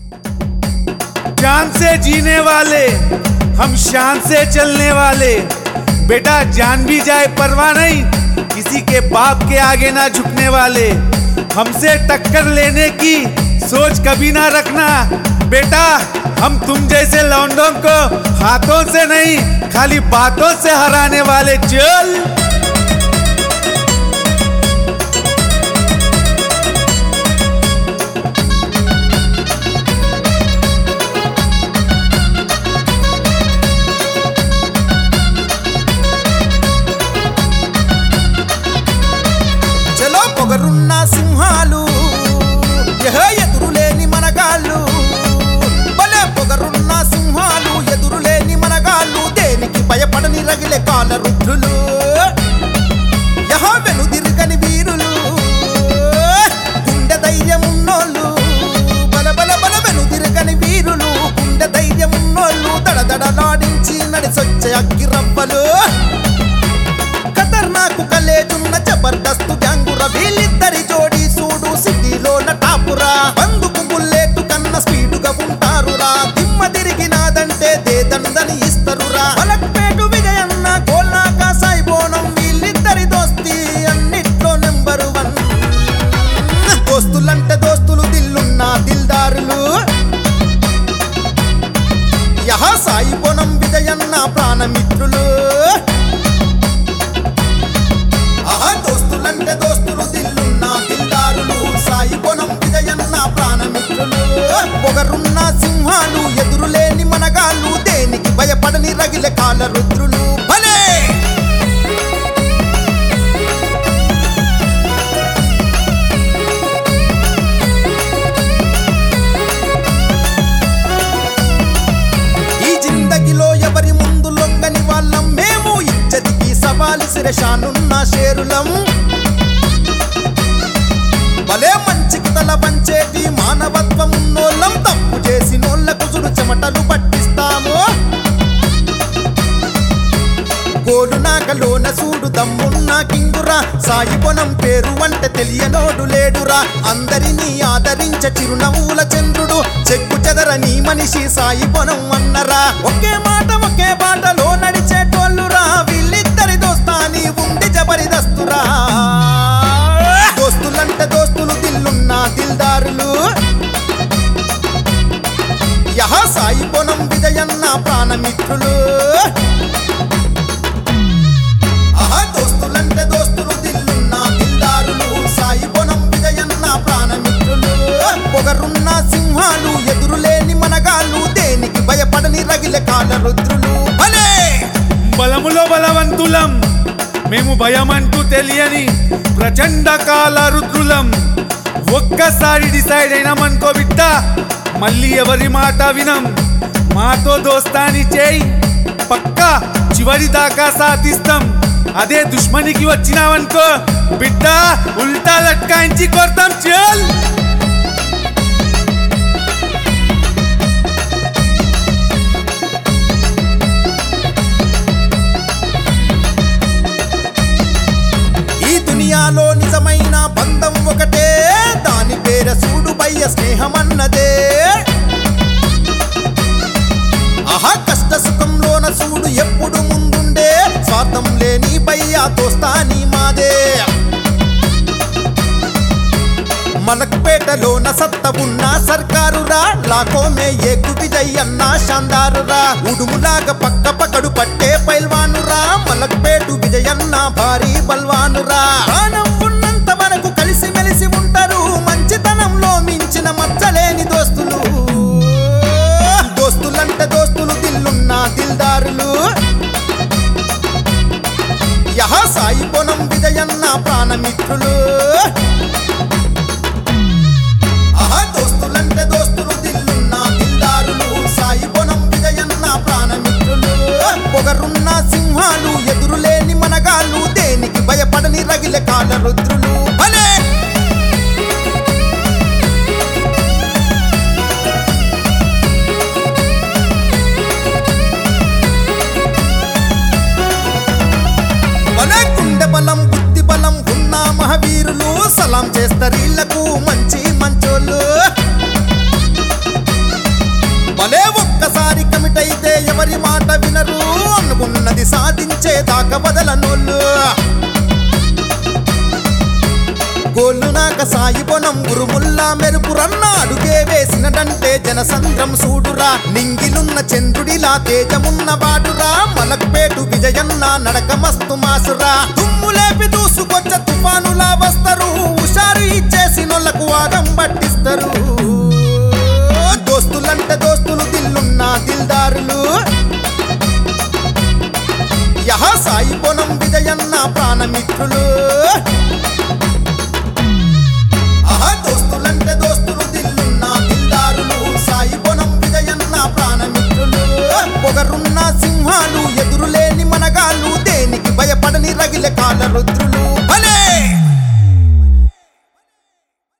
जान से जीने वाले हम शान से चलने वाले बेटा जान भी जाए परवाह नहीं किसी के बाप के आगे ना झुकने वाले हमसे टक्कर लेने की सोच कभी ना रखना बेटा हम तुम जैसे लौंडों को हाथों से नहीं खाली बातों से हराने वाले चल చలో పొగరున్న సింహాలు యహ ఎదురులేని మనగాళ్ళు భలే పొగరున్న సింహాలు ఎదురులేని మనగాళ్ళు దేనికి భయపడని రగిలే కాల రుద్రులు యహ వెనుదిరుగని వీరులు గుండె ధైర్యమున్నోళ్ళు బల బల బల వెనుదిరుగని వీరులు గుండె ధైర్యమున్నోళ్ళు దడదడలాడించి నడిసొచ్చే అగ్గిరవ్వలు ఖతర్నాకు కలేజున్న జబర్దస్త్ గ్యాంగుర వీళ్ళిద్దరి జోడి సూడు సిటీలోన టాపురా బందుకు బుల్లెట్ కన్న స్పీడుగా ఉంటారురా దిమ్మ తిరిగినాదంటే దేదందని ఇస్తరురా వలక్పేటు విజయన్న కోల్నాక సాయిబోనం వీళ్ళిద్దరి దోస్తి అన్నిట్లో నెంబర్ వన్ దోస్తులంటే దోస్తులు దిల్లున్న దిల్దారులు యహ సాయిబోనం విజయన్న ప్రాణమిత్రులు ఆహా దోస్తులంటే దోస్తులు దిల్లున్న దిల్దారులు సాయి పొనం విజయన్న ప్రాణమిత్రులు పొగరున్న సింహాలు ఎదురులేని మనగాళ్ళు దేనికి భయపడని రగిలే కాల రుద్రులు భలే ఈ జిందగిలో ఎవరి ముందు లొంగని వాళ్ళం మేము ఇచ్చదికి సవాలు శిరషానున్న షేరులం భలే మంచికి తల పంచేటి మానవత్వం ఉన్నోళ్ళం తప్పు చేసినోళ్ళకు చుడు చెమటలు పట్టిస్తాము గోడు నాకలోన సూడు దమ్మున్న కింగురా సాయి పొనం పేరు అంటే తెలియనోడు లేడురా అందరినీ ఆదరించ చిరునవ్వుల చంద్రుడు చెక్కు చెదరని మనిషి సాయి పొనం అన్నరా ఒకే మాట ఒకే బాటలో నడిచేటోళ్ళురా వీళ్ళిద్దరి దోస్తాని ఉంది జబరిదస్తురా దోస్తులంటే దోస్తులు దిల్లున్న దిల్దారులు యహ సాయి పొనం విజయన్న ప్రాణమిత్రులు ఆహా దోస్తులంటే దోస్తులు దిల్లున్న దిల్దారులు సాయి పొనం విజయన్న ప్రాణమిత్రులు పొగరున్న సింహాలు ఎదురులేని మనగాళ్ళు దేనికి భయపడని రగిలే కాల రుద్రులు భలే బలములో బలవంతులం మేము భయమంటూ తెలియని ప్రచండ కాల రుద్రులం ఒక్కసారి డిసైడ్ అయినామనుకో బిడ్డ మళ్ళీ ఎవరి మాట వినం మాతో దోస్తాని చేయి పక్కా చివరి దాకా సాధిస్తాం అదే దుష్మనికి వచ్చినావనుకో బిడ్డ ఉల్టా లట్కాయించి కొడతాం చల్ ఈ దునియాలో నిజమైన బంధం ఒకటే దాని పేర సూడు బయ్య స్నేహమన్నదే ఆహా కష్ట సుఖంలోన చూడు ఎప్పుడు ముందుండే స్వార్థం లేని బయ్యా దోస్తాని మాదే మలక్పేటలోన సత్త ఉన్న సర్కారురా లాకోమే ఏకు విజయ్ అన్న శాందారురా ఉడుములాగా పక్క పక్కడు పట్టే పైల్వానురా మలక్పేటు విజయన్న భారీ బల్వానురా ప్రాణం ఉన్నంత వరకు కలిసి మెలిసి ఉంటారు మంచితనంలో మించిన మచ్చలేని దోస్తులు దోస్తులంటే దోస్తులు దిల్లున్న దిల్దారులు యహ సాయి పొనం విజయన్న ప్రాణమిత్రులు ఆహా దోస్తులంటే దోస్తులు దిల్లున్న దిల్దారులు సాయి పొనం విజయన్న ప్రాణమిత్రులు పొగరున్న సింహాలు ఎదురులేని మనగాళ్ళు దేనికి భయపడని రగిలే కాల రుద్రులు భలే భలే గుండె బలం బుద్ధి బలం ఉన్న మహావీరులు సలాం చేస్తారు ఇళ్లకు మంచి మంచోళ్ళు గాక వదలనోళ్ళు గోళ్ళు నాక సాయి పొనం ఉరుముల్లా మెరుపురన్న అడుగే వేసినడంటే జనసంద్రం సూడురా నింగిలున్న చంద్రుడిలా తేజమున్న వాడురా మలక్పేటు విజయన్న నడక మస్తు మాసురా దుమ్ము లేపి దూసుకొచ్చ తుఫానులా వస్తారు హుషారు ఇచ్చేసినోళ్లకు వాదం పట్టిస్తారు దోస్తులంటే దోస్తులు దిల్లున్న దిల్దారులు యహ సాయి పొనం విజయన్న ప్రాణమిత్రులు